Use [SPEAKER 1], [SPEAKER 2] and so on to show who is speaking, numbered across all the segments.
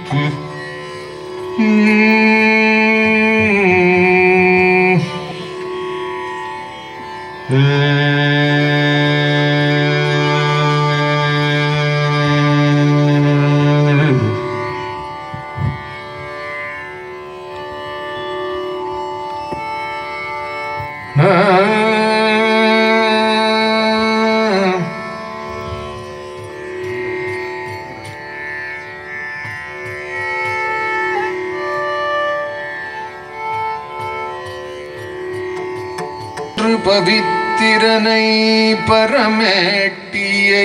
[SPEAKER 1] பவித்திரனை பரமேட்டியை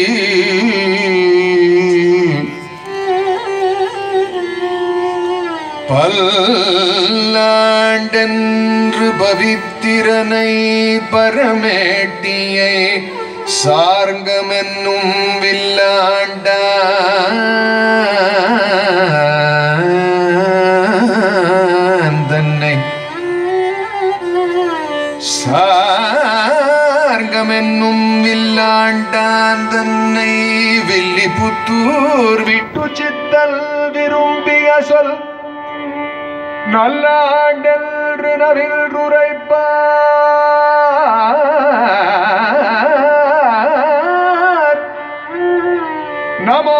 [SPEAKER 1] பல்லாண்டென்று பவித்திரனை பரமேட்டியை சார்கமென்னும் வில்லாண்டா தன்னை சார்கமென்னும் வில்லாண்டான் தன்னை வில்லிபுத்தூர் விட்டு சித்தல் விரும்பிய சொல் நல்லாண்டென்று நவில் உரைப்பார் நமோ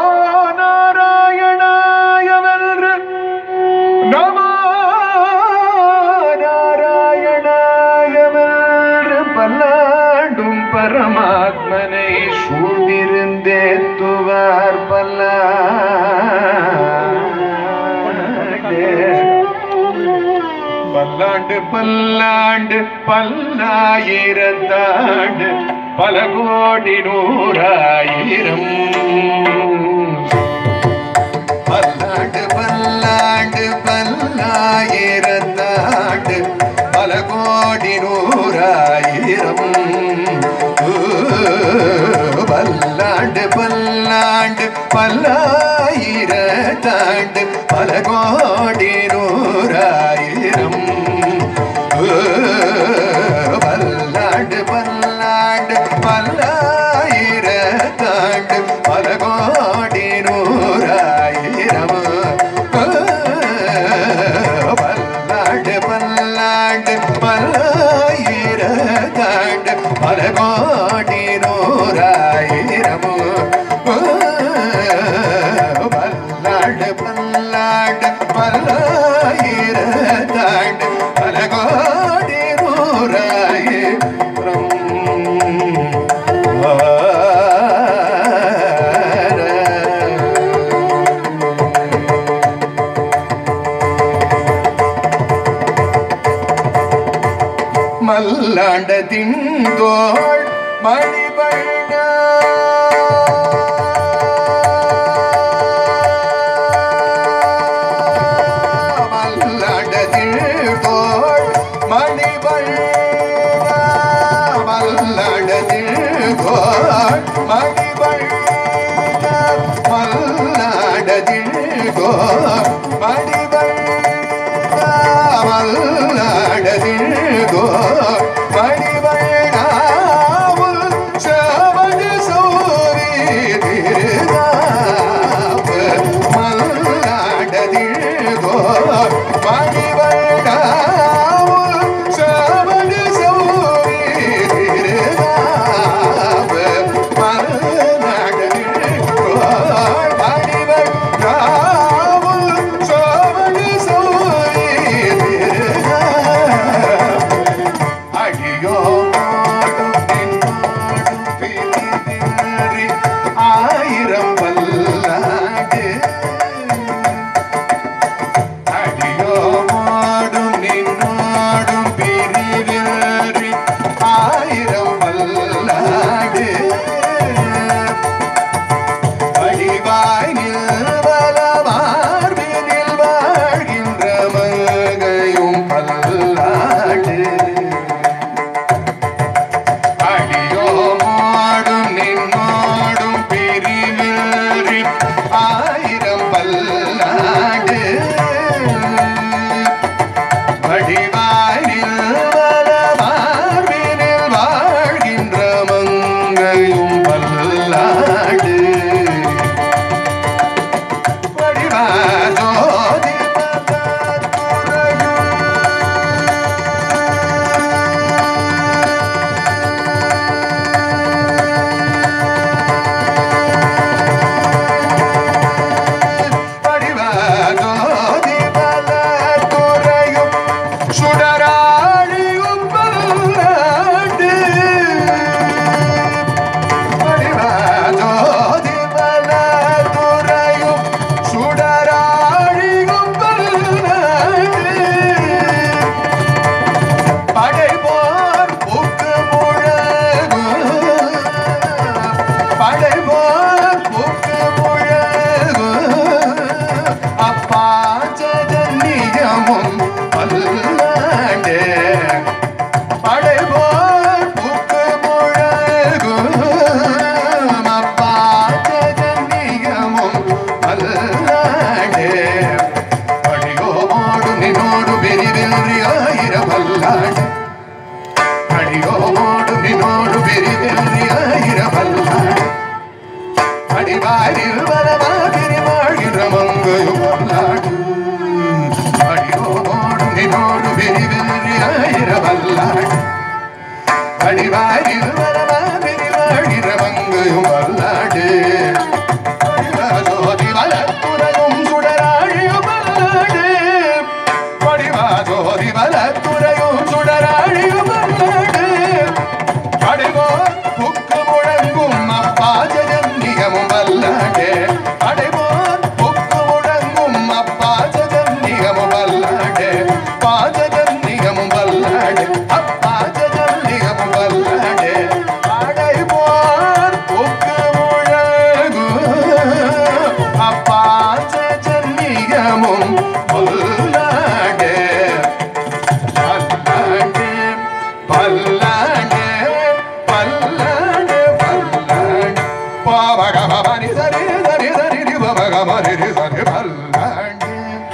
[SPEAKER 1] நாராயணாயவென்று நமோ நாராயணாயவென்று பல்லாண்டும் பரமாத்மனை சூழ்ந்திருந்தேத்துவார் பல்லாண்டு பல்லாண்டு பல்லாயிரத்தாண்டு பல கோடி நூறாயிரம் பல்லாண்டு பல்லாண்டு பல்லாயிரத்தாண்டு பல கோடி நூறாயிரம் ஊ, பல்லாண்டு பல்லாண்டு பல்லாயிரத்தாண்டு பல கோடி நூறாயிரம் ஊ, பல்லாண்டு பல்லாண்டு பல்லாயிரத்தாண்டு பல கோடி நூறாயிரம் ஊ, பல்லாண்டு பல்லாண்டு பல்லாயிரத்தாண்டு பல கோடி நூறாயிரம் ஊ, பல்லாண்டு பல்லாண்டு பல்லாயிரத்தாண்டு பல கோடி நூறாயிரம் மல்லாண்டத்தின் தோள் மணிபண்ண மல்லாண்டத்தின் தோள் மணிபண்ண மல்லாண்டத்தின் தோள் மணிபண்ண மல்லாண்டத்தின் தோள் மணிபண்ண மல்லாடதில் கோர் மணிவண்ணாவுல் சவடு சோரி திருநாப்பு மல்லாடதில் கோர் மணிவண்ணாவுல் சவடு சோரி திருநாப்பு மல்லாடதில் கோர் மணிவண்ணாவுல் சவடு சோரி அடியோ ஆயிரம் பல்லாண்டு அடியோ மாடும் நின்னாடும் பிரிவேறி ஆயிரம் பல்லாண்டு அடிவாய் நில்வலமார்பினில் வாழ்கின்ற மங்கையும் பல்லாண்டு அடியோ மாடும் நின்னாடும் பிரிவேறி ஆயிரம் படிவாஜோதி படிவாஜோதி பலதுறையும் சுடராழியும் பல்லாண்டு படிவாஜோதி பலதுறையும் சுடராழியும் பல்லாண்டு படைபோர் புக்கு முழகு படைபோர் புக்கு முழகு அப்பா ஜனியமும் பல்லாண்டே படைபோர் புக்கு முழகு அப்பா ஜனியமும் பல்லாண்டே படியோடு நினோடு பெரிதென்றி ஆயிரவல்லாண்டு அடியோடு நினோடு பெரிதென்றி ஆயிரவல்லாண்டு அடிவாரில் வரவாதிரி வாழ்கிற மங்கையும் வல்லாண்டு அடியோடு நினோடு பெரிதென்றி ஆயிரவல்லாண்டு அடிவாரில் வரவாதிரி வாழ்கிற மங்கையும் வல்லாண்டு படிவாசோதி வலத்துறையும் சுடராழியும் வல்லாண்டு படிவாசோதி வலத்துறையும் சுடராழியும் வல்லாண்டு அடைவோர் புக்கு முழங்கும் அப்பா ஜெகன்னியமும் வல்லாண்டே அடைவோர் புக்கு முழங்கும் அப்பா ஜெகன்னியமும் வல்லாண்டே பாஜகன்னியமும் வல்லாண்டே அப்பா ஜெகன்னியமும் வல்லாண்டே அடைவோர் புக்கு முழங்கும் அப்பா ஜெகன்னியமும் வல்லாண்டே பல்லாண்டு பல்லாண்டு பல்லாண்டு பல்லாண்டு பாவகமபனி சரி சரி சரி ரி பவகமரி ரி சரி பல்லாண்டு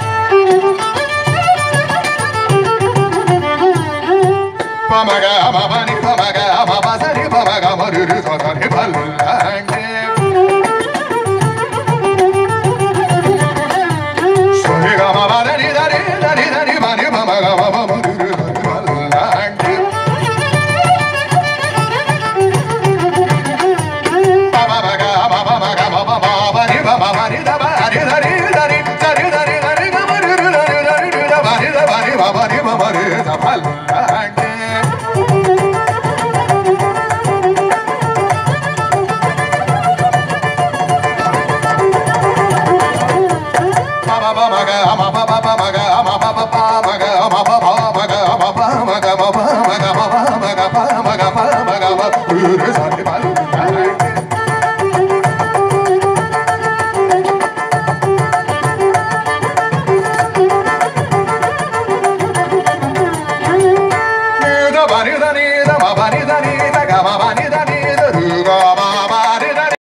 [SPEAKER 1] பமகமபனி பமகமப சரி பவகமரி ரி சரி பல்லாண்டு சுரிகமபனி சரி சரி சரி பனி பமகமப ரி சரி பல்லாண்டு நீத பரிதனி